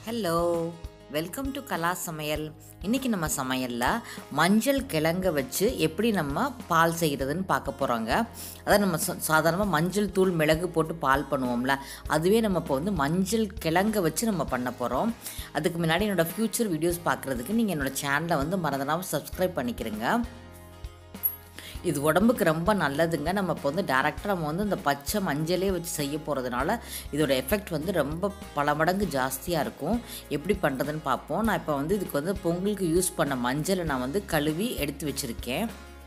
hello welcome to கலா சமையல் இன்றைக்கி நம்ம சமையலில் மஞ்சள் கிழங்க வச்சு எப்படி நம்ம பால் செய்கிறதுன்னு பார்க்க போகிறோங்க அதான் நம்ம சா- சாதாரணமாக மஞ்சள் தூள் மிளகு போட்டு பால் பண்ணுவோம்ல அதுவே நம்ம இப்போ வந்து மஞ்சள் கிழங்க வச்சு நம்ம பண்ண போகிறோம் அதுக்கு முன்னாடி என்னோடய ஃப்யூச்சர் வீடியோஸ் பார்க்குறதுக்கு நீங்கள் என்னோடய சேனலை வந்து மறந்துடாமல் சப்ஸ்கிரைப் பண்ணிக்கிறங்க இது உடம்புக்கு ரொம்ப நல்லதுங்க நம்ம இப்போ வந்து டேரெக்டாக நம்ம வந்து இந்த பச்சை மஞ்சளே வச்சு செய்ய போகிறதுனால இதோட எஃபெக்ட் வந்து ரொம்ப பல மடங்கு ஜாஸ்தியாக இருக்கும் எப்படி பண்ணுறதுன்னு பார்ப்போம் நான் இப்போ வந்து இதுக்கு வந்து பொங்கலுக்கு யூஸ் பண்ண மஞ்சளை நான் வந்து கழுவி எடுத்து வச்சுருக்கேன்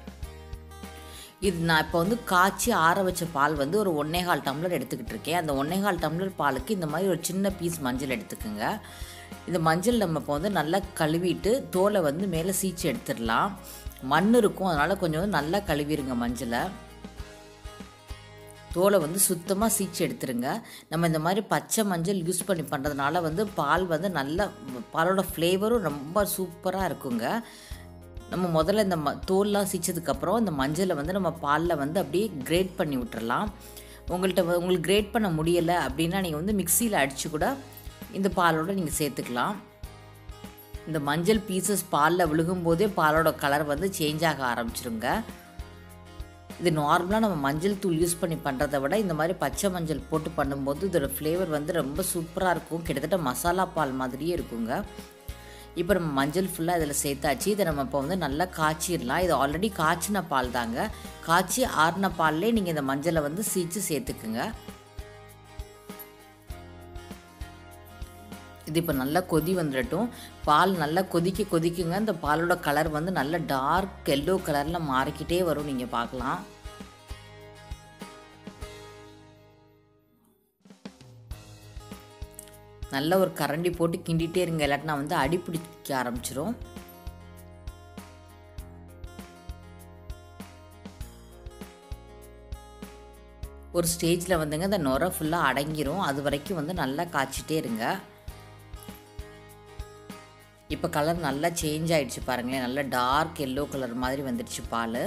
இது நான் இப்போ வந்து காய்ச்சி ஆற வச்ச பால் வந்து ஒரு ஒன்னேகால் டம்ளர் எடுத்துக்கிட்டு இருக்கேன் அந்த ஒன்னேகால் டம்ளர் பாலுக்கு இந்த மாதிரி ஒரு சின்ன பீஸ் மஞ்சள் எடுத்துக்கோங்க இந்த மஞ்சள் நம்ம இப்போ வந்து நல்லா கழுவிட்டு தோலை வந்து மேலே சீச்சு எடுத்துடலாம் மண் இருக்கும் அதனால் கொஞ்சம் வந்து நல்லா கழுவிடுங்க மஞ்சளை தோலை வந்து சுத்தமாக சீச்சு எடுத்துருங்க நம்ம இந்த மாதிரி பச்சை மஞ்சள் யூஸ் பண்ணி பண்ணுறதுனால வந்து பால் வந்து நல்ல பாலோட ஃப்ளேவரும் ரொம்ப சூப்பராக இருக்குங்க நம்ம முதல்ல இந்த ம தோல்லாம் சீச்சதுக்கப்புறம் இந்த மஞ்சளை வந்து நம்ம பாலில் வந்து அப்படியே கிரேட் பண்ணி விட்டுறலாம் உங்கள்கிட்ட வ- உங்களுக்கு கிரேட் பண்ண முடியலை அப்படின்னா நீங்கள் வந்து மிக்சியில் அடித்து கூட இந்த பாலோட நீங்கள் சேர்த்துக்கலாம் இந்த மஞ்சள் பீசஸ் பாலில் விழுகும் போதே பாலோட கலர் வந்து சேஞ்ச் ஆக ஆரம்பிச்சிருங்க இது நார்மலாக நம்ம மஞ்சள் தூள் யூஸ் பண்ணி பண்ணுறத விட இந்த மாதிரி பச்சை மஞ்சள் போட்டு பண்ணும்போது இதோட ஃப்ளேவர் வந்து ரொம்ப சூப்பராக இருக்கும் கிட்டத்தட்ட மசாலா பால் மாதிரியே இருக்குங்க இப்போ நம்ம மஞ்சள் ஃபுல்லாக இதில் சேர்த்தாச்சு இதை நம்ம இப்போ வந்து நல்லா காய்ச்சிடலாம் இது ஆல்ரெடி காய்ச்சின பால் தாங்க காய்ச்சி ஆறின பால்லே நீங்கள் இந்த மஞ்சளை வந்து சீச்சு சேர்த்துக்குங்க இது இப்போ நல்லா கொதி வந்துடட்டும் பால் நல்லா கொதிக்க கொதிக்குங்க இந்த பாலோட கலர் வந்து நல்ல டார்க் எல்லோ கலரில் மாறிக்கிட்டே வரும் நீங்கள் பார்க்கலாம் நல்ல ஒரு கரண்டி போட்டு கிண்டிகிட்டே இருங்க இல்லாட்டினா வந்து அடி பிடிக்க ஆரம்பிச்சிரும் ஒரு ஸ்டேஜில் வந்துங்க இந்த நுரை ஃபுல்லாக அடங்கிரும் அது வரைக்கும் வந்து நல்லா காய்ச்சிட்டே இருங்க இப்போ கலர் நல்லா சேஞ்ச் ஆயிடுச்சு பாருங்களேன் நல்லா டார்க் எல்லோ கலர் மாதிரி வந்துடுச்சு பால்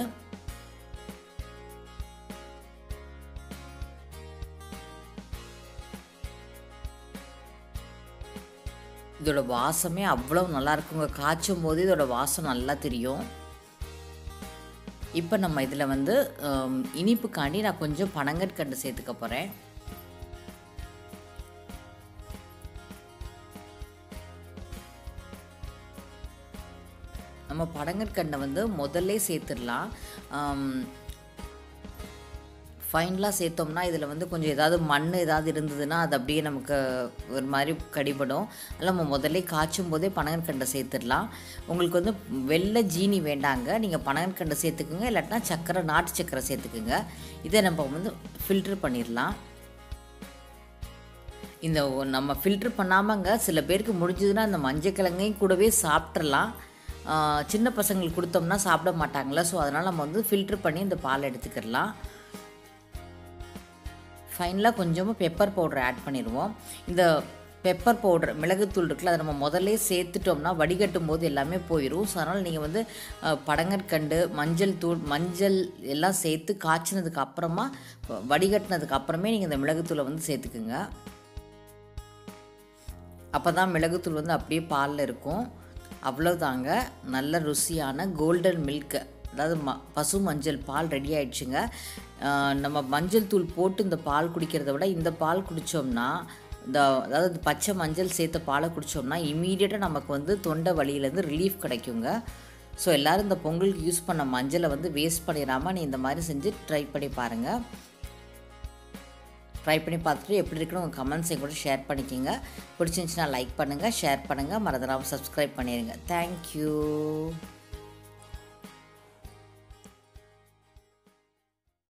இதோட வாசமே அவ்வளோ நல்லா இருக்குங்க காய்ச்சும் போது இதோட வாசம் நல்லா தெரியும் இப்போ நம்ம இதில் வந்து ஹம், இனிப்புக்காண்டி நான் கொஞ்சம் பனங்கற்கண்டு சேர்த்துக்க போகிறேன் நம்ம பனங்கற்கண்டை வந்து முதல்ல சேர்த்துடலாம் ஃபைனலாக சேர்த்தோம்னா இதில் வந்து கொஞ்சம் ஏதாவது மண் ஏதாவது இருந்ததுன்னா அது அப்படியே நமக்கு ஒரு மாதிரி கடிபடும் அதனால் நம்ம முதல்ல காய்ச்சும் போதே பனங்கற்கண்டை சேர்த்துடலாம் உங்களுக்கு வந்து வெள்ளை ஜீனி வேண்டாங்க நீங்கள் பனங்கற்கண்டை சேர்த்துக்குங்க இல்லாட்டினா சக்கரை நாட்டு சக்கரை சேர்த்துக்குங்க இதை நம்ம வந்து ஃபில்ட்ரு பண்ணிடலாம் இந்த ஒ- நம்ம ஃபில்ட்ரு பண்ணாமங்க சில பேருக்கு முடிஞ்சதுன்னா அந்த மஞ்சக்கிழங்கையும் கூடவே சாப்பிட்றலாம் ஆஹ் சின்ன பசங்களுக்கு கொடுத்தோம்னா சாப்பிட மாட்டாங்களா ஸோ அதனால் நம்ம வந்து ஃபில்ட்ரு பண்ணி இந்த பால் எடுத்துக்கிடலாம் ஃபைனலாக கொஞ்சமாக பெப்பர் பவுடர் ஆட் பண்ணிடுவோம் இந்த பெப்பர் பவுடர் மிளகுத்தூள் இருக்குல்ல அதை நம்ம முதல்ல சேர்த்துட்டோம்னா வடிகட்டும் போது எல்லாமே போயிடும் ஸோ அதனால் நீங்கள் வந்து அஹ், படங்கற்கண்டு மஞ்சள் தூள் மஞ்சள் எல்லாம் சேர்த்து காய்ச்சினதுக்கு அப்புறமா வ- வடிகட்டினதுக்கு அப்புறமே நீங்கள் இந்த மிளகுத்தூளை வந்து சேர்த்துக்குங்க அப்போ தான் மிளகுத்தூள் வந்து அப்படியே பாலில் இருக்கும் அவ்வளோதாங்க நல்ல ருசியான கோல்டன் மில்க் அதாவது ம பசு மஞ்சள் பால் ரெடி ஆயிடுச்சுங்க ஆஹ் நம்ம மஞ்சள் தூள் போட்டு இந்த பால் குடிக்கிறத விட இந்த பால் குடித்தோம்னா இந்த அதாவது இந்த பச்சை மஞ்சள் சேர்த்த பாலை குடித்தோம்னா இமீடியட்டாக நமக்கு வந்து தொண்டை வலியிலேருந்து ரிலீஃப் கிடைக்குங்க ஸோ எல்லோரும் இந்த பொங்கலுக்கு யூஸ் பண்ண மஞ்சளை வந்து வேஸ்ட் பண்ணிடாமல் நீ இந்த மாதிரி செஞ்சு ட்ரை பண்ணி பாருங்கள் ட்ரை பண்ணி பார்த்துட்டு எப்படி இருக்குன்னு உங்கள் கமெண்ட்ஸை கூட ஷேர் பண்ணிக்கோங்க பிடிச்சிருந்துச்சுன்னா லைக் பண்ணுங்கள் ஷேர் பண்ணுங்கள் மறந்துடாமல் சப்ஸ்கிரைப் பண்ணிடுங்க தேங்க்யூ